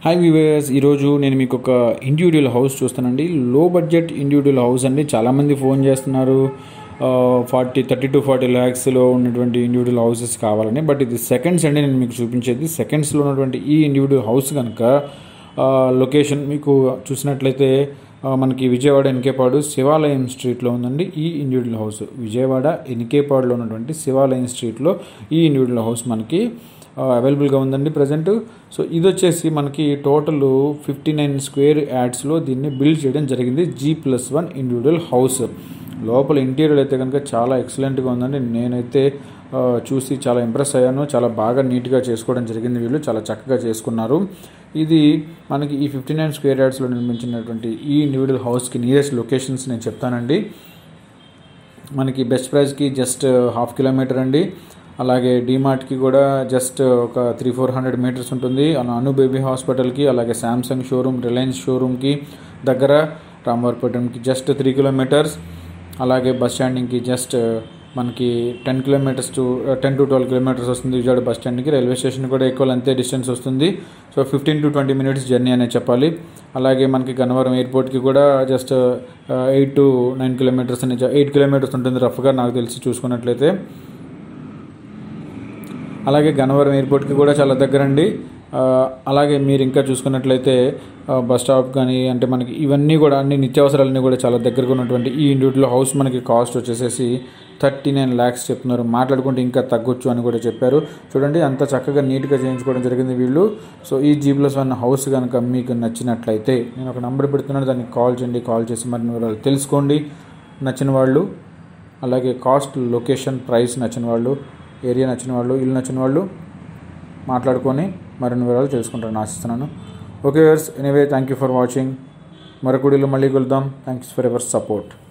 hi వివేస్ ఈరోజు నేను మీకు ఒక ఇండివిజువల్ హౌస్ చూస్తానండి లో బడ్జెట్ ఇండివిజువల్ హౌస్ అండి చాలామంది ఫోన్ చేస్తున్నారు ఫార్టీ థర్టీ టు ఫార్టీ ల్యాక్స్లో ఉన్నటువంటి ఇండివిజువల్ హౌసెస్ కావాలని బట్ ఇది సెకండ్స్ అండి నేను మీకు చూపించేది సెకండ్స్లో ఉన్నటువంటి ఈ ఇండివిజువల్ హౌస్ కనుక లొకేషన్ మీకు చూసినట్లయితే ఆ, మనకి విజయవాడ ఎన్కేపాడు శివాలయం స్ట్రీట్లో ఉందండి ఈ ఇండివిజువల్ హౌస్ విజయవాడ ఎన్కేపాడులో ఉన్నటువంటి శివాలయం స్ట్రీట్లో ఈ ఇండివిజువల్ హౌస్ మనకి అవైలబుల్గా ఉందండి ప్రజెంట్ సో ఇది వచ్చేసి మనకి టోటల్ ఫిఫ్టీ నైన్ స్క్వేర్ యాడ్స్లో దీన్ని బిల్డ్ చేయడం జరిగింది G plus one individual house లోపల ఇంటీరియర్ అయితే కనుక చాలా ఎక్సలెంట్గా ఉందండి నేనైతే ఆ, చూసి చాలా ఇంప్రెస్ అయ్యాను చాలా బాగా నీట్గా చేసుకోవడం జరిగింది వీళ్ళు చాలా చక్కగా చేసుకున్నారు ఇది మనకి ఈ ఫిఫ్టీ నైన్ స్క్వేర్ యార్డ్స్లో నిర్మించినటువంటి ఈ ఇండివిజువల్ హౌస్కి నియరెస్ట్ లొకేషన్స్ నేను చెప్తానండి మనకి బెస్ట్ ప్రైస్కి జస్ట్ హాఫ్ కిలోమీటర్ అండి అలాగే డీమార్ట్కి కూడా జస్ట్ ఒక త్రీ ఫోర్ హండ్రెడ్ మీటర్స్ ఉంటుంది అలా అను బేబీ హాస్పిటల్కి అలాగే శాంసంగ్ షోరూమ్ రిలయన్స్ షోరూమ్కి దగ్గర రామవరపేటంకి జస్ట్ త్రీ కిలోమీటర్స్ అలాగే బస్ స్టాండింగ్కి జస్ట్ మనకి ten kilometres to ten to twelve kilometres వస్తుంది విజయవాడ బస్ స్టాండ్కి రైల్వే స్టేషన్ కూడా ఎక్కువ అంతే డిస్టెన్స్ వస్తుంది so fifteen to twenty minutes journey అనే చెప్పాలి అలాగే మనకి గన్నవరం ఎయిర్పోర్ట్కి కూడా just eight to nine kilometres అని ఎయిట్ కిలోమీటర్స్ ఉంటుంది రఫ్గా నాకు తెలిసి చూసుకున్నట్లయితే అలాగే గన్నవరం ఎయిర్పోర్ట్కి కూడా చాలా దగ్గరండి ఆ, అలాగే మీరు ఇంకా చూసుకున్నట్లయితే ఆ, బస్ స్టాప్ కానీ అంటే మనకి ఇవన్నీ కూడా అన్ని నిత్యావసరాలన్నీ కూడా చాలా దగ్గరగా ఉన్నటువంటి ఈ ఇండివిజువల్ హౌస్ మనకి కాస్ట్ వచ్చేసేసి థర్టీ నైన్ ల్యాక్స్ చెప్తున్నారు మాట్లాడుకుంటే ఇంకా తగ్గొచ్చు అని కూడా చెప్పారు చూడండి అంత చక్కగా నీట్గా చేయించుకోవడం జరిగింది వీళ్ళు సో ఈ జీ ప్లస్ వన్ హౌస్ కనుక మీకు నచ్చినట్లయితే నేను ఒక నంబర్ పెడుతున్నాను దానికి కాల్ చేయండి కాల్ చేసి మరిన్ని వివరాలు తెలుసుకోండి నచ్చిన వాళ్ళు అలాగే కాస్ట్ లొకేషన్ ప్రైస్ నచ్చిన వాళ్ళు ఏరియా నచ్చిన వాళ్ళు ఇల్లు నచ్చిన వాళ్ళు మాట్లాడుకొని మరిన్ని వివరాలు తెలుసుకుంటారని ఆశిస్తున్నాను ఓకే వర్స్ anyway thank you for watching మరొక వీడియోలో మళ్ళీ కలుద్దాం థ్యాంక్స్ ఫర్ ఎవర్ సపోర్ట్